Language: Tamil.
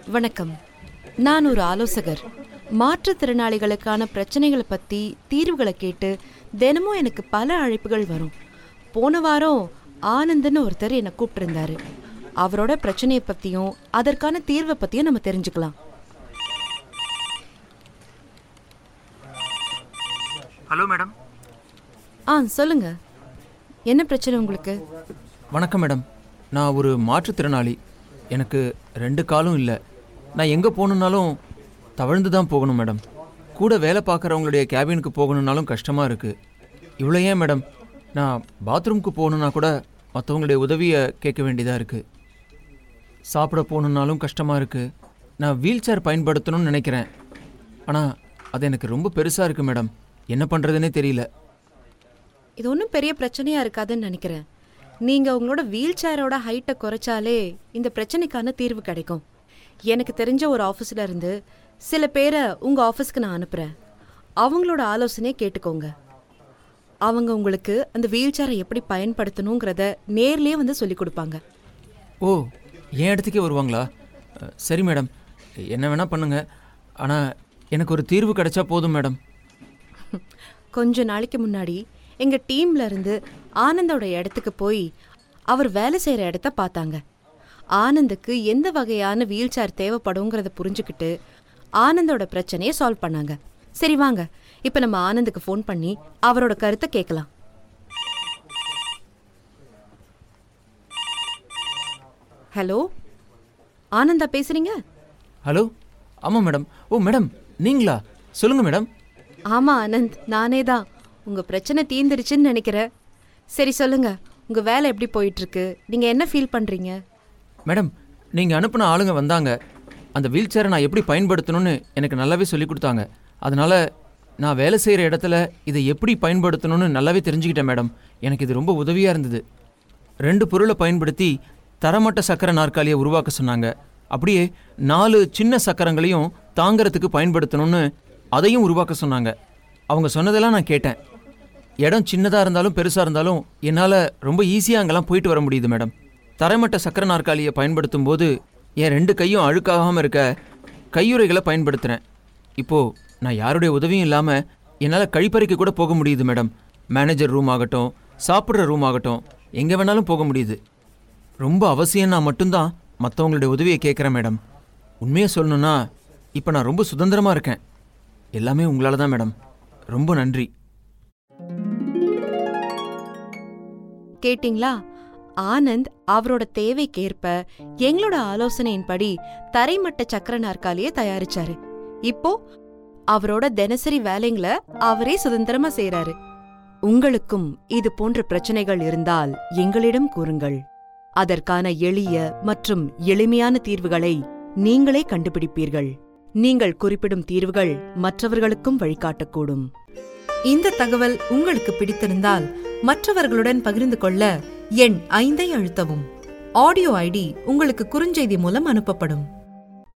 வணக்கம் நான் ஒரு ஆலோசகர் மாற்றுத்திறனாளிகளுக்கான பிரச்சனைகளை பத்தி தீர்வுகளை கேட்டு தினமும் எனக்கு பல அழைப்புகள் வரும் போன வாரம் ஆனந்த்னு ஒருத்தர் என்னை கூப்பிட்டிருந்தாரு அவரோட பிரச்சனையை பத்தியும் அதற்கான தீர்வை பத்தியும் நம்ம தெரிஞ்சுக்கலாம் ஹலோ மேடம் ஆ சொல்லுங்க என்ன பிரச்சனை உங்களுக்கு வணக்கம் மேடம் நான் ஒரு மாற்றுத்திறனாளி எனக்கு ரெண்டு காலும் இல்லை நான் எங்கே போகணுன்னாலும் தவழ்ந்து தான் போகணும் மேடம் கூட வேலை பார்க்குறவங்களுடைய கேபினுக்கு போகணுன்னாலும் கஷ்டமாக இருக்குது இவ்வளோ ஏன் மேடம் நான் பாத்ரூம்க்கு போகணுன்னா கூட மற்றவங்களுடைய உதவியை கேட்க வேண்டியதாக இருக்குது சாப்பிட போகணுன்னாலும் கஷ்டமாக இருக்குது நான் வீல் சேர் பயன்படுத்தணும்னு நினைக்கிறேன் ஆனால் அது எனக்கு ரொம்ப பெருசாக இருக்குது மேடம் என்ன பண்ணுறதுனே தெரியல இது ஒன்றும் பெரிய பிரச்சனையா இருக்காதுன்னு நினைக்கிறேன் நீங்க உங்களோட வீல் சேரோட ஹைட்டை குறைச்சாலே இந்த பிரச்சனைக்கான தீர்வு கிடைக்கும் எனக்கு தெரிஞ்ச ஒரு ஆஃபீஸ்ல இருந்து சில பேரை உங்க ஆஃபீஸ்க்கு நான் அனுப்புறேன் அவங்களோட ஆலோசனையை கேட்டுக்கோங்க அவங்க உங்களுக்கு அந்த வீல் சேரை எப்படி பயன்படுத்தணுங்கிறத நேர்லயே வந்து சொல்லி கொடுப்பாங்க ஓ என் இடத்துக்கே வருவாங்களா அஹ், சரி மேடம் என்ன வேணால் பண்ணுங்க ஆனால் எனக்கு ஒரு தீர்வு கிடைச்சா போதும் மேடம் கொஞ்ச நாளைக்கு முன்னாடி எங்க டீம்ல இருந்து ஆனந்தோட இடத்துக்கு போய் அவர் வேலை செய்யற இடத்த பார்த்தாங்க ஆனந்துக்கு எந்த வகையான வீல் சேர் தேவைப்படுங்கிறத புரிஞ்சுக்கிட்டு ஆனந்தோட பிரச்சனையை சால்வ் பண்ணாங்க சரி வாங்க இப்ப நம்ம ஆனந்துக்கு ஃபோன் பண்ணி அவரோட கருத்தை கேட்கலாம் ஹலோ ஆனந்தா பேசுறீங்க ஹலோ ஆமாம் மேடம் ஓ மேடம் நீங்களா சொல்லுங்கள் மேடம் ஆமா ஆனந்த் நானே தான் உங்க பிரச்சனை தீந்துருச்சுன்னு நினைக்கிறேன் சரி சொல்லுங்க உங்க வேலை எப்படி போயிட்டு இருக்கு நீங்க என்ன ஃபீல் பண்றீங்க மேடம் நீங்கள் அனுப்பின ஆளுங்க வந்தாங்க அந்த வீல் சேரை நான் எப்படி பயன்படுத்தணும்னு எனக்கு நல்லாவே சொல்லி கொடுத்தாங்க அதனால் நான் வேலை செய்கிற இடத்துல இதை எப்படி பயன்படுத்தணும்னு நல்லாவே தெரிஞ்சுக்கிட்டேன் மேடம் எனக்கு இது ரொம்ப உதவியாக இருந்தது ரெண்டு பொருளை பயன்படுத்தி தரமட்ட சக்கர நாற்காலியை உருவாக்க சொன்னாங்க அப்படியே நாலு சின்ன சக்கரங்களையும் தாங்கறதுக்கு பயன்படுத்தணும்னு அதையும் உருவாக்க சொன்னாங்க அவங்க சொன்னதெல்லாம் நான் கேட்டேன் இடம் சின்னதாக இருந்தாலும் பெருசாக இருந்தாலும் என்னால் ரொம்ப ஈஸியாக அங்கெல்லாம் போயிட்டு வர முடியுது மேடம் தரைமட்ட சக்கர நாற்காலியை பயன்படுத்தும் போது என் ரெண்டு கையும் அழுக்காகாமல் இருக்க கையுறைகளை பயன்படுத்துகிறேன் இப்போது நான் யாருடைய உதவியும் இல்லாமல் என்னால் கழிப்பறைக்கு கூட போக முடியுது மேடம் மேனேஜர் ரூம் ஆகட்டும் சாப்பிட்ற ரூம் ஆகட்டும் எங்கே வேணாலும் போக முடியுது ரொம்ப அவசியம்னா மட்டும்தான் மற்றவங்களுடைய உதவியை கேட்குறேன் மேடம் உண்மையை சொல்லணும்னா இப்போ நான் ரொம்ப சுதந்திரமாக இருக்கேன் எல்லாமே உங்களால தான் மேடம் ரொம்ப நன்றி கேட்டிங்களா ஆனந்த் அவரோட தேவைக்கேற்ப எங்களோட ஆலோசனையின்படி தரைமட்ட சக்கர நாற்காலியை தயாரிச்சாரு இப்போ அவரோட தினசரி வேலைங்களை அவரே சுதந்திரமா செய்றாரு உங்களுக்கும் இது போன்ற பிரச்சனைகள் இருந்தால் எங்களிடம் கூறுங்கள் அதற்கான எளிய மற்றும் எளிமையான தீர்வுகளை நீங்களே கண்டுபிடிப்பீர்கள் நீங்கள் குறிப்பிடும் தீர்வுகள் மற்றவர்களுக்கும் வழிகாட்டக்கூடும் இந்த தகவல் உங்களுக்கு பிடித்திருந்தால் மற்றவர்களுடன் பகிர்ந்து கொள்ள எண் ஐந்தை அழுத்தவும் ஆடியோ ஐடி உங்களுக்கு குறுஞ்செய்தி மூலம் அனுப்பப்படும்